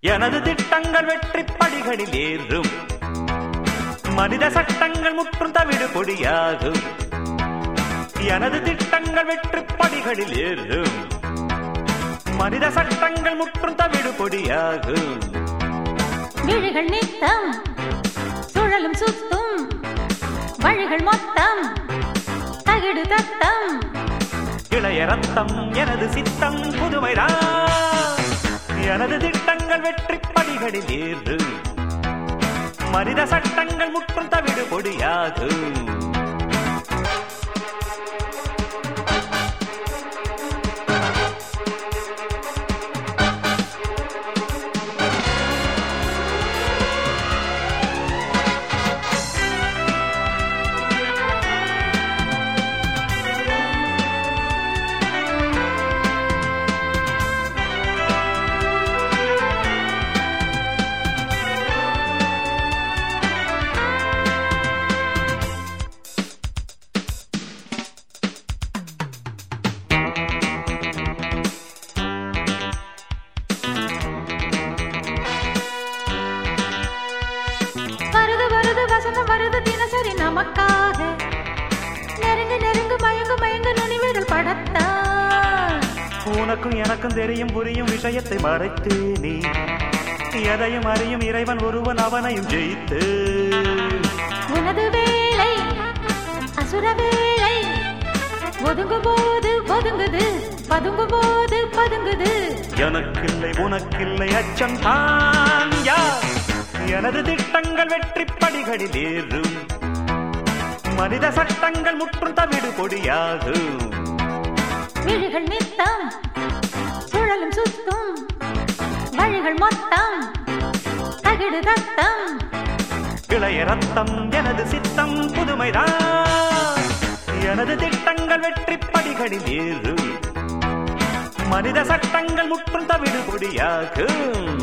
எனது திட்டங்கள் வெற்றி படிகளில் ஏறும் மனித சட்டங்கள் முற்றும் தவிடு பொடியாகும் எனது திட்டங்கள் வெற்றி படிகளில் ஏறும் மனித சட்டங்கள் முற்றும் தவிடு பொடியாகும் விழிகள் நித்தம் சுழலும் சுத்தும் வழிகள் மொத்தம் தகிடு தத்தம் இளைய ரத்தம் எனது சித்தம் புதுமைதான் எனது திட்டங்கள் வெற்றி படிகளில் ஏறும் மனித சட்டங்கள் முற்றும் தவிடு பொடியாகும் வருது வருது வசந்தம் வருது தினசரி நமக்காக நெருங்கு நெருங்கு மயங்கு மயங்கு நுனிவிரல் படத்தான் உனக்கும் எனக்கும் தெரியும் புரியும் விஷயத்தை மறைத்து நீ எதையும் அறியும் இறைவன் ஒருவன் அவனையும் ஜெயித்து உனது வேலை அசுர வேலை ஒதுங்கும் போது ஒதுங்குது பதுங்கும் போது பதுங்குது எனக்கில்லை உனக்கில்லை அச்சம் தான் யார் எனது திட்டங்கள் வெற்றி படிகளில் ஏறும் மனித சட்டங்கள் முற்றும் தவிடு பொடியாகும் விழிகள் நித்தம் சுழலும் சுத்தும் வழிகள் மொத்தம் தகிடு தத்தம் இளைய ரத்தம் எனது சித்தம் புதுமைதான் எனது திட்டங்கள் வெற்றி படிகளில் ஏறும் மனித சட்டங்கள் முற்றும் தவிடு பொடியாகும்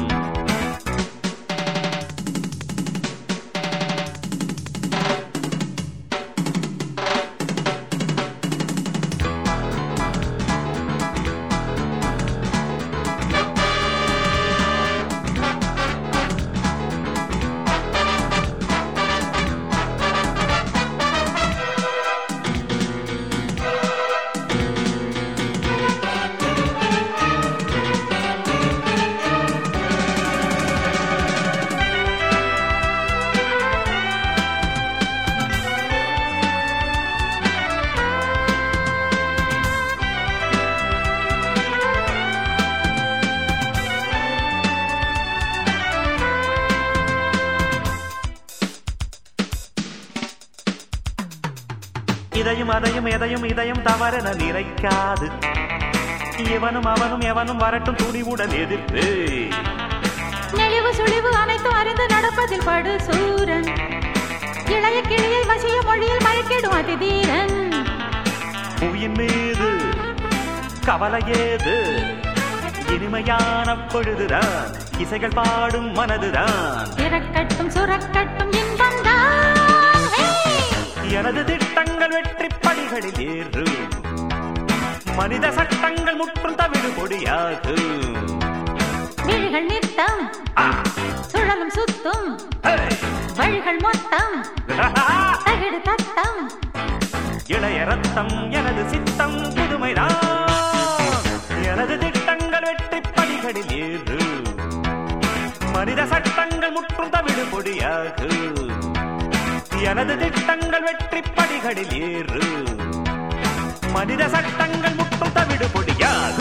இதையும் அதையும் எதையும் இதையும் தவறென நினைக்காது இவனும் அவனும் எவனும் வரட்டும் துணிவுடன் எதிர்த்து நெளிவு சுழிவு அனைத்தும் அறிந்து நடப்பதில் படு சூரன் இளைய கிளியை வசிய மொழியில் மயக்கிடும் அதிதீரன் புவியின் மீது கவலை ஏது இனிமையான பொழுதுதான் இசைகள் பாடும் மனதுதான் திறக்கட்டும் சுரக்கட்டும் இன்பம்தான் ஹே! எனது திட்டங்கள் வெற்றி படிகளில் ஏறும் மனித சட்டங்கள் முற்றும் தவிடு பொடியாகும் விழிகள் நித்தம் ஆ, சுழலும் சுத்தும் ஹே, வழிகள் மொத்தம் தகிடு தத்தம் இளைய ரத்தம் எனது சித்தம் புதுமைதான் எனது திட்டங்கள் வெற்றி படிகளில் ஏறும் மனித சட்டங்கள் முற்றும் தவிடு பொடியாகும் எனது திட்டங்கள் வெற்றி படிகளில் ஏறும் மனித சட்டங்கள் முற்றும் தவிடு பொடியாகும்